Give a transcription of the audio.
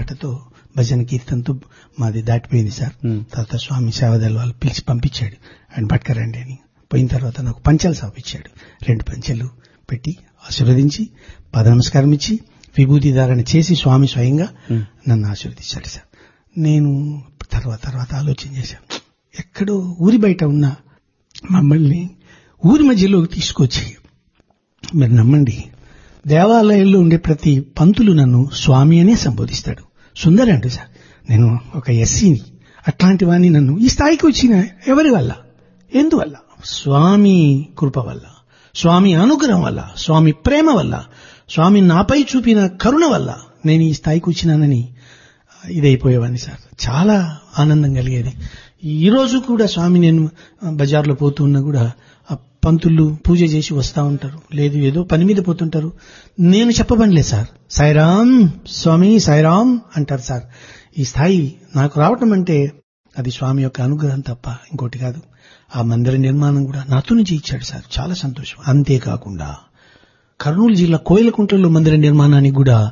పాటతో భజన కీర్తనతో మాది దాటిపోయింది సార్ Hmm. తర్వాత స్వామి సేవదల్ వాళ్ళు పిలిచి పంపించాడు ఆయన పట్టుకరండి అని పోయిన తర్వాత నాకు పంచలు సాపించాడు రెండు పంచెలు పెట్టి ఆశీర్వదించి పద నమస్కారం ఇచ్చి విభూతి ధారణ చేసి స్వామి స్వయంగా Hmm. నన్ను ఆశీర్వదించాడు సార్ నేను తర్వాత తర్వాత ఆలోచన చేశాను ఎక్కడో ఊరి బయట ఉన్న మమ్మల్ని ఊరి మధ్యలోకి తీసుకొచ్చి మీరు నమ్మండి దేవాలయంలో ఉండే ప్రతి పంతులు నన్ను స్వామి అనే సంబోధిస్తాడు సుందర అంటు సార్ నేను ఒక ఎస్సీని అట్లాంటి వాడిని నన్ను ఈ స్థాయికి వచ్చిన ఎవరి వల్ల ఎందువల్ల స్వామి కృప వల్ల స్వామి అనుగ్రహం వల్ల స్వామి ప్రేమ వల్ల స్వామి నాపై చూపిన కరుణ వల్ల నేను ఈ స్థాయికి వచ్చినానని ఇదైపోయేవాడిని సార్ చాలా ఆనందం కలిగేది ఈ రోజు కూడా స్వామి నేను బజార్లో పోతున్నా కూడా ఆ పంతులు పూజ చేసి వస్తా ఉంటారు లేదు ఏదో పని మీద పోతుంటారు నేను చెప్పబనిలేదు సార్ సాయిరామ్ స్వామి సాయిరామ్ అంటారు సార్ ఈ స్థాయి నాకు రావటం అంటే అది స్వామి యొక్క అనుగ్రహం తప్ప ఇంకోటి కాదు ఆ మందిర నిర్మాణం కూడా నాతో నుంచి ఇచ్చాడు సార్ చాలా సంతోషం అంతేకాకుండా కర్నూలు జిల్లా కోయిలకుంట్లలో మందిర నిర్మాణానికి కూడా